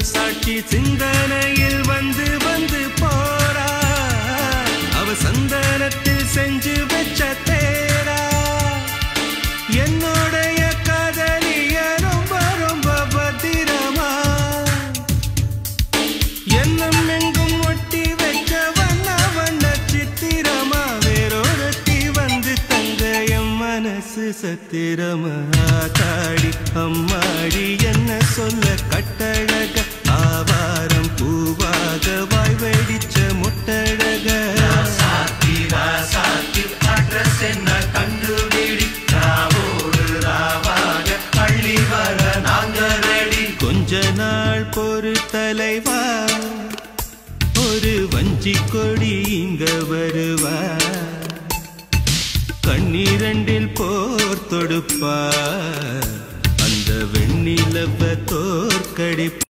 சாட்சி சிந்தனையில் வந்து வந்து போறா அவ சந்தனத்தில் செஞ்சு வச்ச தேரா என்னுடைய காதலிய ரொம்ப ரொம்ப பத்திரமா எண்ணம் எங்கும் ஒட்டி வச்ச வண்ண வண்ண சித்திரமா வேறொருத்தி வந்து தங்க என் மனசு சத்திரமா தாடி அம்மாடி என்ன சொல்ல கட்டழக ஆவாரம் பூவாக வாய் வெடிச்ச முட்டழக சாத்தி ராசாத்தி அட்ரஸ் என்ன கண்டுபிடி ராவோடு ராவாக பள்ளி வர நாங்க ரெடி கொஞ்ச நாள் பொறு தலைவா ஒரு வஞ்சி கொடி இங்க வருவா கண்ணீரண்டில் போர் தொடுப்பா அந்த வெண்ணிலவ தோற்கடி